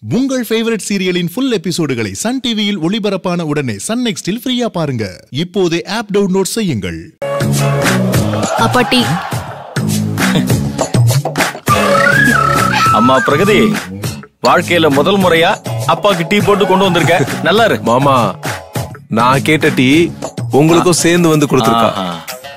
உங்கள் ஃபேவரட் சீரியலின் ஃபுல் எபிசோடுகளை சன் டிவியில் ஒளிபரப்பான உடனே சன் நெக்ஸ்டில் ஃப்ரீயா பாருங்க இப்போதே ஆப் டவுன்லோட் செய்யுங்கள் அப்பா டீ அம்மா பிரகதி வாழ்க்கையில முதல் முறையா அப்பாக்கு டீ போட்டு கொண்டு வந்திருக்க நல்லா இரு மாமா நான் கேட்ட டீ உங்களுக்கும் சேர்ந்து வந்து கொடுத்துருக்கா ஆஹா.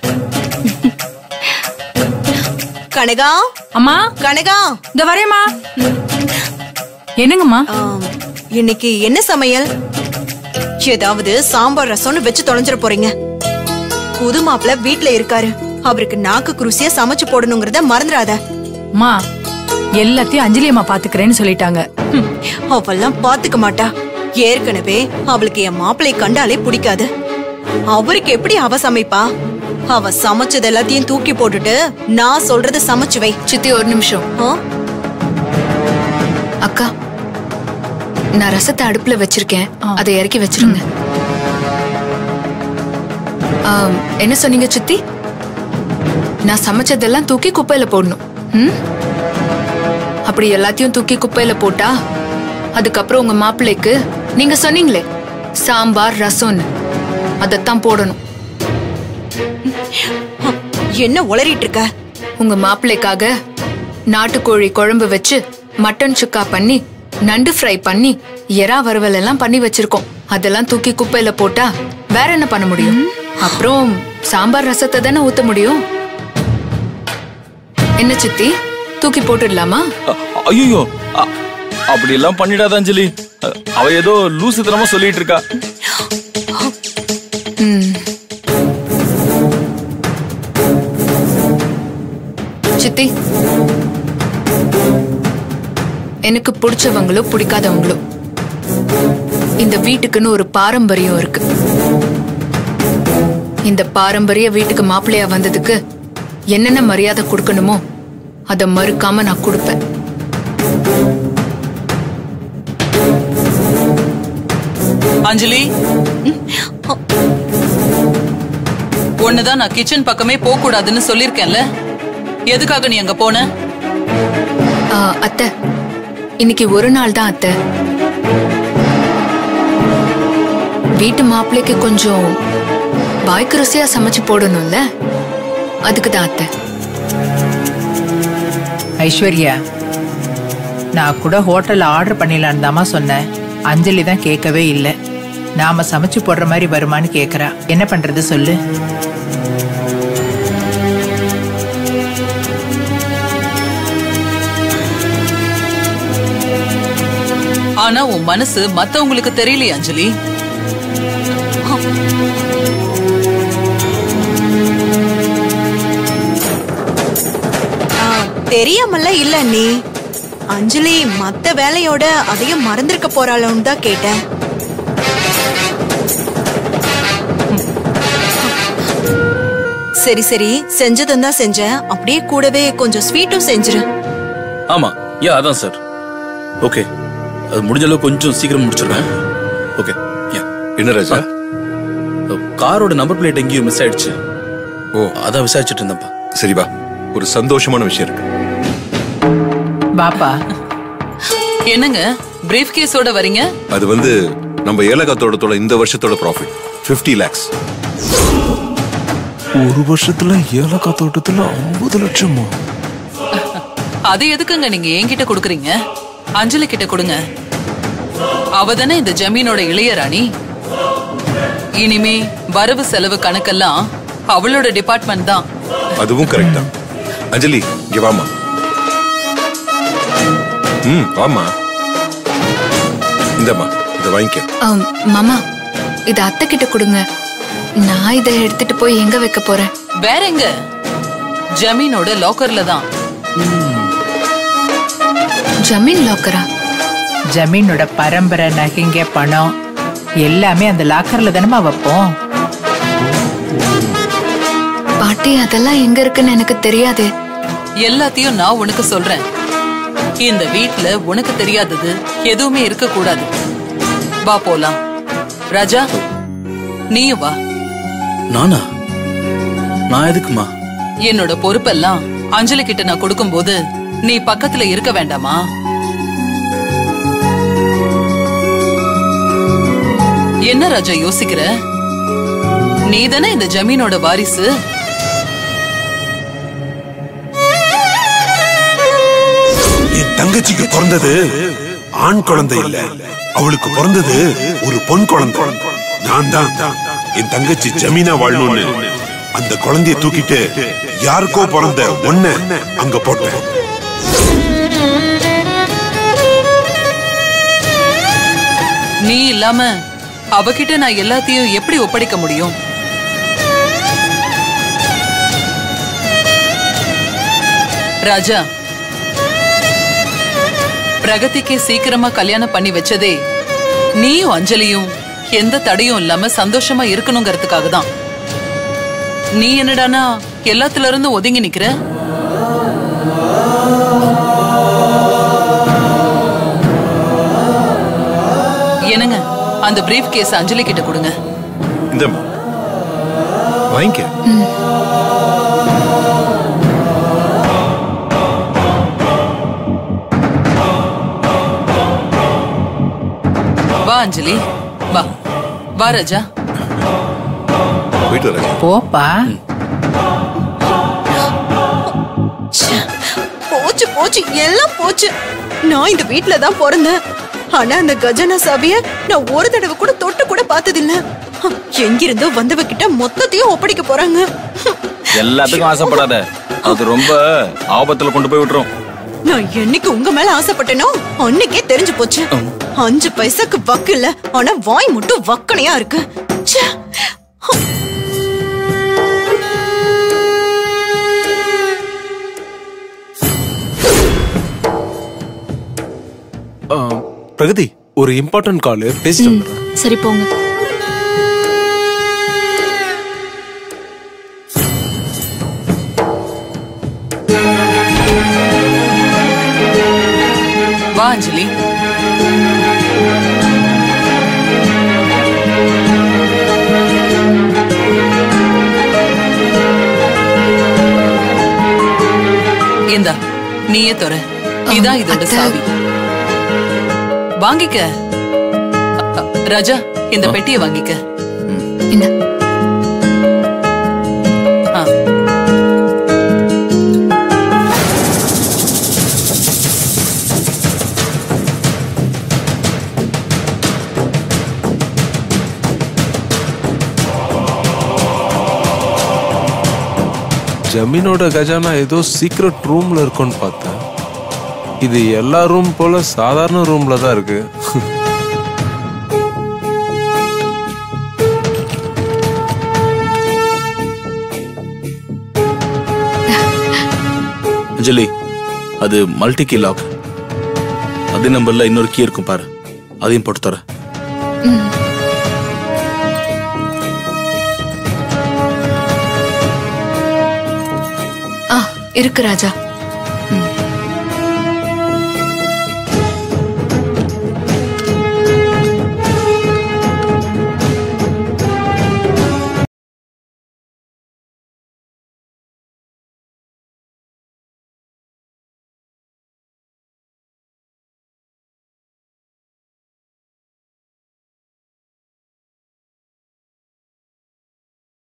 கனகா அம்மா கனகா இந்த வரேம்மா என்னங்கம்மா ஆம், இன்னைக்கு என்ன சமையல் ஏதாவது சாம்பார் ரசம்னு வச்சு தொலைஞ்சிட போறீங்க புது மாப்பிள்ள வீட்ல இருக்காரு அவருக்கு நாக்கு குருசியா சமைச்சு போடணுங்கிறத மறந்துடாத அம்மா எல்லாத்தையும் அஞ்சலி அம்மா பாத்துக்கிறேன்னு சொல்லிட்டாங்க ஹம், அவெல்லாம் பாத்துக்க மாட்டா ஏற்கனவே அவளுக்கு என் மாப்பிள்ளை கண்டாலே பிடிக்காது அவருக்கு எப்படி அவ சமைப்பா அவ சமைச்சது எல்லாத்தையும் தூக்கி போட்டுட்டு நான் சொல்றத சமைச்சு வை சித்தி ஒரு நிமிஷம் ஆ? அக்கா நான் ரசத்தை அடுப்புல வச்சிருக்கேன் அதை இறக்கி வச்சிருங்க ஆம், என்ன சொன்னீங்க சித்தி நான் சமைச்சதெல்லாம் தூக்கி குப்பையில போடணும் ம்? அப்படி எல்லாத்தையும் தூக்கி குப்பையில போட்டா அதுக்கப்புறம் உங்க மாப்பிள்ளைக்கு நீங்க சொன்னீங்களே சாம்பார் ரசம்னு அதைத்தான் போடணும் ஹம், என்ன உளறிட்டு இருக்க உங்க மாப்பிள்ளைக்காக நாட்டுக்கோழி குழம்பு வச்சு மட்டன் சுக்கா பண்ணி நண்டு ஃப்ரை பண்ணி எறா வறுவல் எல்லாம் பண்ணி வச்சிருக்கோம் அதெல்லாம் தூக்கி குப்பையில போட்டா வேற என்ன பண்ண முடியும் அப்புறம் சாம்பார் ரசத்தை தானே ஊத்த முடியும் என்ன சித்தி தூக்கி போட்டுடலாமா அ- ஐயோ அ- அப்படி எல்லாம் பண்ணிடாத அஞ்சலி அ, அவ ஏதோ லூசுத்தனமா சொல்லிட்டு இருக்கா ம். சித்தி எனக்கு பிடிச்சவங்களோ பிடிக்காதவங்களோ இந்த வீட்டுக்குன்னு ஒரு பாரம்பரியம் இருக்கு இந்த பாரம்பரிய வீட்டுக்கு மாப்பிள்ளையா வந்ததுக்கு என்னென்ன மரியாதை கொடுக்கணுமோ அதை மறுக்காம நான் கொடுப்பேன் அஞ்சலி ஒண்ணுதான் நான் கிச்சன் பக்கமே போக கூடாதுன்னு சொல்லிருக்கேன்ல எதுக்காக நீ அங்க போன ஆ, அத்தை இன்னைக்கு ஒரு நாள் தான் அத்தை வீட்டு மாப்பிள்ளைக்கு கொஞ்சம் வாய்க்கு ருசியா சமைச்சு போடணும்ல அதுக்கு தான் அத்தை ஐஸ்வர்யா நான் கூட ஹோட்டல்ல ஆர்டர் பண்ணிடலான்னு தாம்மா சொன்னேன் அஞ்சலி தான் கேட்கவே இல்லை நாம சமைச்சு போடுற மாதிரி வருமான்னு கேக்குறா என்ன பண்றது சொல்லு ஆனா உன் மனசு மத்தவங்களுக்கு தெரியலையே அஞ்சலி ஆ, தெரியாமல இல்ல நீ அஞ்சலி மத்த வேலையோட அதையும் மறந்திருக்க போறாளோன்னு தான் கேட்டேன் சரி சரி செஞ்சதும் தான் செஞ்சேன் அப்படியே கூடவே கொஞ்சம் ஸ்வீட்டும் செஞ்சிரு ஆமா யா அதான் சார் ஓகே அது முடிஞ்ச அளவு கொஞ்சம் சீக்கிரம் முடிச்சிருவேன் ஓகே யா என்ன ராஜா காரோட நம்பர் பிளேட் எங்கேயும் மிஸ் ஆயிடுச்சு ஓ அதான் விசாரிச்சுட்டு இருந்தேன்ப்பா சரி வா ஒரு சந்தோஷமான விஷயம் இருக்கு பாப்பா என்னங்க பிரீஃப் கேஸோட வரீங்க அது வந்து நம்ம ஏலக்காய் தோட்டத்தோட இந்த வருஷத்தோட ப்ராஃபிட் 50 லேக்ஸ் ஒரு வருஷத்துல ஏலக்காய் தோட்டத்துல ஐம்பது லட்சமா அது எதுக்குங்க நீங்க என்கிட்ட கொடுக்குறீங்க அஞ்சலி கிட்ட கொடுங்க அவ தானே இந்த ஜமீனோட இளையராணி இனிமே வரவு செலவு கணக்கெல்லாம் அவளோட டிபார்ட்மெண்ட் தான் அதுவும் கரெக்ட் தான் அஞ்சலி இங்க வாமா ம் வாமா இந்தம்மா இத வாங்கிக்க ஆம், மாமா இத அத்தை கிட்ட கொடுங்க நான் இதை எடுத்துட்டு போய் எங்க வைக்க போறேன் வேற எங்க ஜமீனோட லாக்கர்ல தான் ஜமீன் லாக்கரா ஜமீனோட பரம்பரை நகைங்க பணம் எல்லாமே அந்த லாக்கர்ல தானமா வைப்போம் பாட்டி அதெல்லாம் எங்க இருக்குன்னு எனக்கு தெரியாது எல்லாத்தையும் நான் உனக்கு சொல்றேன் இந்த வீட்ல உனக்கு தெரியாதது எதுவுமே இருக்க கூடாது வா போலாம் ராஜா நீயும் வா நானா நான் எதுக்குமா என்னோட பொறுப்பெல்லாம் அஞ்சலி கிட்ட நான் கொடுக்கும்போது நீ பக்கத்துல இருக்க வேண்டாமா என்ன ராஜா யோசிக்கிற நீ தானே இந்த ஜமீனோட வாரிசு என் தங்கச்சிக்கு பிறந்தது ஆண் குழந்தை இல்ல அவளுக்கு பிறந்தது ஒரு பொன் குழந்தை நான் தான் என் தங்கச்சி ஜமீனா வாழணும்னு அந்த குழந்தைய தூக்கிட்டு யாருக்கோ பிறந்த ஒன்ன அங்க போட்டேன் நீ இல்லாம அவகிட்ட நான் எல்லாத்தையும் எப்படி ஒப்படைக்க முடியும் ராஜா பிரகதிக்கு சீக்கிரமா கல்யாணம் பண்ணி வச்சதே நீயும் அஞ்சலியும் எந்த தடையும் இல்லாம சந்தோஷமா இருக்கணுங்கிறதுக்காக தான் நீ என்னடானா எல்லாத்துல இருந்தும் ஒதுங்கி நிக்கிற என்னங்க அந்த பிரீஃப் கேஸ் அஞ்சலி கிட்ட கொடுங்க இந்த வாங்கிக்க வா அஞ்சலி வா வா ராஜா போயிட்டு வரேன் போப்பா ச்சே, போச்சு போச்சு எல்லாம் போச்சு நான் இந்த வீட்ல தான் பிறந்தேன் ஆனா அந்த கஜானா சாவிய நான் ஒரு தடவை கூட தொட்டு கூட பார்த்ததில்ல ஹம், எங்கிருந்தோ வந்தவ கிட்ட மொத்தத்தையும் ஒப்படைக்க போறாங்க ஹம், எல்லாத்துக்கும் ஆசைப்படாத அது ரொம்ப ஆபத்துல கொண்டு போய் விட்டுரும் நான் என்னைக்கு உங்க மேல ஆசைப்பட்டேனோ அன்னைக்கே தெரிஞ்சு போச்சு அஞ்சு பைசாக்கு வக்கு இல்ல ஆனா வாய் மட்டும் வக்கனையா இருக்கு ச்சே. ஆ, பிரகதி ஒரு இம்பார்ட்டன்ட் கால் பேசிட்டு வந்துடுறேன் சரி போங்க வா அஞ்சலி இந்தா நீயே தொற இதான் இதோட அத்தை. சாவி வாங்கிக்க அ, அ, ராஜா இந்த பெட்டியை வாங்கிக்க இந்த ஆ. ஜமீனோட கஜானா ஏதோ சீக்ரெட் ரூம்ல இருக்கும்னு பார்த்தேன் இது எல்லா ரூம் போல சாதாரண ரூம்ல தான் இருக்கு அஞ்சலி அது மல்டி கீ லாக் அதே நம்பர்ல இன்னொரு கீ இருக்கும் பாரு அதையும் போட்டு தர ஆ இருக்கு ராஜா ம்